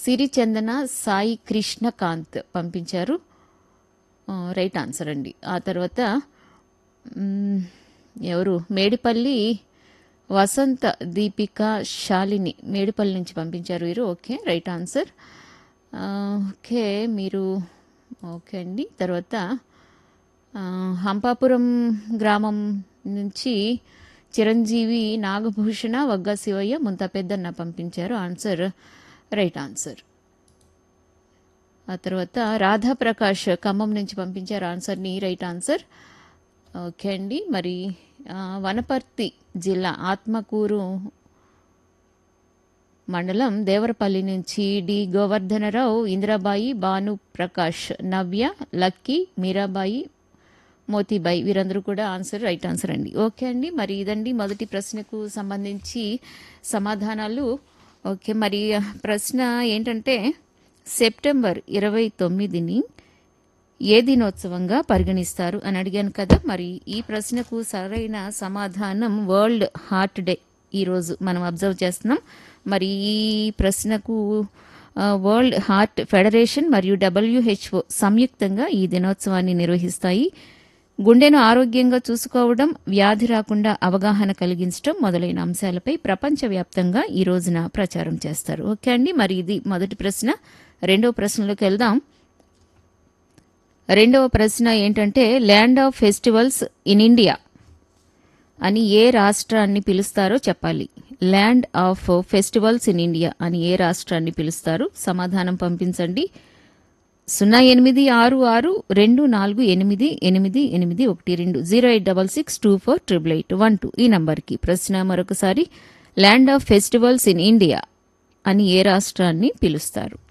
సిరిచందన సాయి కృష్ణకాంత్ పంపించారు ఆ, right answer అండి ఆ తర్వాత మ్, ఎవరు మేడిపల్లి వసంత దీపిక శాలిని మేడిపల్లి నుంచి పంపించారు వీరు ఓకే రైట్ ఆన్సర్ ఆ, ఓకే మీరు ఓకే అండి తర్వాత ఆ, హంపాపురం గ్రామం నుంచి చిరంజీవి నాగభూషణ వగ్గ శివయ్య ముంత పెద్దన్న పంపించారు ఆన్సర్ రైట్ ఆన్సర్ ఆ తర్వాత రాధాప్రకాష్ ఖమ్మం నుంచి పంపించారు ఆన్సర్ని రైట్ ఆన్సర్ ఓకే అండి మరి ఆ, వనపర్తి జిల్లా ఆత్మకూరు మండలం దేవరపల్లి నుంచి డి గోవర్ధనరావు ఇందిరాబాయి భాను ప్రకాష్ నవ్య లక్కీ మీరాబాయి మోతీబాయి వీరందరూ కూడా ఆన్సర్ రైట్ ఆన్సర్ అండి ఓకే అండి మరి ఇదండి మొదటి ప్రశ్నకు సంబంధించి సమాధానాలు ఓకే మరి ప్రశ్న ఏంటంటే సెప్టెంబర్ ఇరవై తొమ్మిదిని ఏ దినోత్సవంగా పరిగణిస్తారు అని అడిగాను కదా మరి ఈ ప్రశ్నకు సరైన సమాధానం వరల్డ్ హార్ట్ డే ఈరోజు మనం అబ్జర్వ్ చేస్తున్నాం మరి ఈ ప్రశ్నకు ఆ, వరల్డ్ హార్ట్ ఫెడరేషన్ మరియు డబ్ల్యూహెచ్ఓ సంయుక్తంగా ఈ దినోత్సవాన్ని నిర్వహిస్తాయి గుండెను ఆరోగ్యంగా చూసుకోవడం వ్యాధి రాకుండా అవగాహన కలిగించడం మొదలైన అంశాలపై ప్రపంచవ్యాప్తంగా ఈ రోజున ప్రచారం చేస్తారు ఓకే అండి మరి ఇది మొదటి ప్రశ్న రెండవ ప్రశ్నలోకి వెళ్దాం రెండవ ప్రశ్న ఏంటంటే land of festivals in India అని ఏ రాష్ట్రాన్ని పిలుస్తారో చెప్పాలి land of festivals in India అని ఏ రాష్ట్రాన్ని పిలుస్తారు సమాధానం పంపించండి సున్నా ఎనిమిది ఆరు ఆరు రెండు నాలుగు ఎనిమిది ఎనిమిది ఎనిమిది ఒకటి రెండు zero eight double six two four triple eight one two ఈ నంబర్కి ప్రశ్న మరొకసారి land of festivals in India అని ఏ రాష్ట్రాన్ని పిలుస్తారు